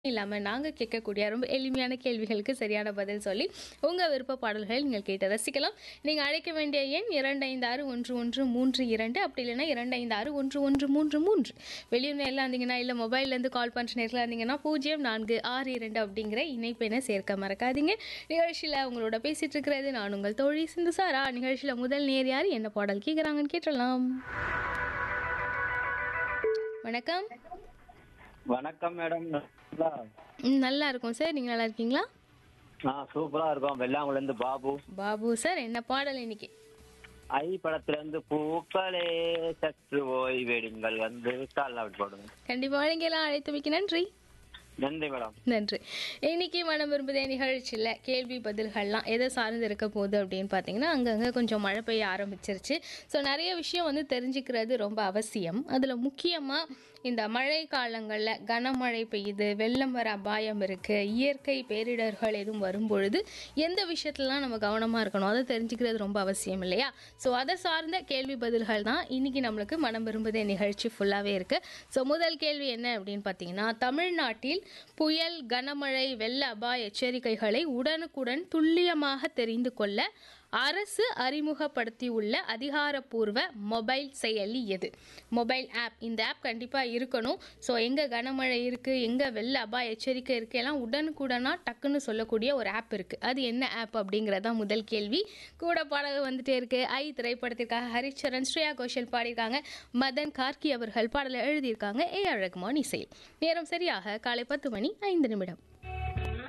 இல்லாம நாங்க கேட்கக்கூடிய ரொம்ப எளிமையான கேள்விகளுக்கு சரியான பதில் சொல்லி உங்க விருப்ப பாடல்களை நீங்கள் கேட்டு ரசிக்கலாம் நீங்க அழைக்க வேண்டிய எண் இரண்டு ஐந்து ஆறு ஒன்று ஒன்று மூன்று இரண்டு அப்படி இல்லைன்னா இரண்டு ஐந்து ஆறு ஒன்று ஒன்று மூன்று மூன்று வெளியூர் நேரில் இருந்தீங்கன்னா இல்லை மொபைல்ல இருந்து கால் பண்ணுற நேரில் இருந்தீங்கன்னா பூஜ்ஜியம் நான்கு ஆறு இரண்டு அப்படிங்கிற இணைப்பெண்ணை சேர்க்க மறக்காதீங்க நிகழ்ச்சியில் உங்களோட பேசிட்டு இருக்கிறது நான் உங்கள் தோழி சிந்து சாரா நிகழ்ச்சியில் முதல் நேர் யார் என்ன பாடல் கேட்குறாங்கன்னு கேட்டலாம் வணக்கம் வணக்கம் மேடம் நல்லா ம், நல்லா இருக்கும் சார் நீங்கள் நல்லா இருக்கீங்களா ஆ சூப்பரா இருக்கும் வெள்ளாங்குள்ள இருந்து பாபு பாபு சார் என்ன பாடல் இன்னைக்கு ஐ படத்துல இருந்து பூக்களே சற்று ஓய்வெடுங்கள் வந்து கால் அவுட் போடுங்க கண்டிப்பாக வழங்கியெல்லாம் அழைத்தமைக்கு நன்றி நன்றி மேடம் நன்றி இன்னைக்கு மனம் விரும்புதே நிகழ்ச்சியில் கேள்வி பதில்கள்லாம் எதை சார்ந்து இருக்க போகுது அப்படின்னு பார்த்தீங்கன்னா அங்கங்கே கொஞ்சம் மழை பெய்ய ஆரம்பிச்சிருச்சு ஸோ நிறைய விஷயம் வந்து தெரிஞ்சுக்கிறது ரொம்ப அவசியம் அதில் முக்கியமாக இந்த மழை காலங்களில் கனமழை பெய்யுது வெள்ளம் வர அபாயம் இருக்குது இயற்கை பேரிடர்கள் எதுவும் வரும்பொழுது எந்த விஷயத்துலலாம் நம்ம கவனமாக இருக்கணும் அதை தெரிஞ்சுக்கிறது ரொம்ப அவசியம் இல்லையா ஸோ அதை சார்ந்த கேள்வி பதில்கள் தான் இன்னைக்கு நம்மளுக்கு மனம் விரும்புதே நிகழ்ச்சி ஃபுல்லாகவே இருக்குது ஸோ முதல் கேள்வி என்ன அப்படின்னு பார்த்தீங்கன்னா தமிழ்நாட்டில் புயல் கனமழை வெள்ள அபாய எச்சரிக்கைகளை உடனுக்குடன் துல்லியமாக தெரிந்து கொள்ள அரசு அறிமுகப்படுத்தியுள்ள அதிகாரப்பூர்வ மொபைல் செயலி எது மொபைல் ஆப் இந்த ஆப் கண்டிப்பாக இருக்கணும் ஸோ எங்கே கனமழை இருக்குது எங்கே வெள்ள அபாய எச்சரிக்கை இருக்குது எல்லாம் உடனுக்குடனாக டக்குன்னு சொல்லக்கூடிய ஒரு ஆப் இருக்குது அது என்ன ஆப் அப்படிங்கிறதான் முதல் கேள்வி கூட பாடல் வந்துட்டே இருக்கு ஐ திரைப்படத்திற்காக ஹரிச்சரன் ஸ்ரேயா கோஷல் பாடியிருக்காங்க மதன் கார்கி அவர்கள் பாடலை எழுதியிருக்காங்க ஏ அழகுமான் இசை நேரம் சரியாக காலை பத்து மணி ஐந்து நிமிடம்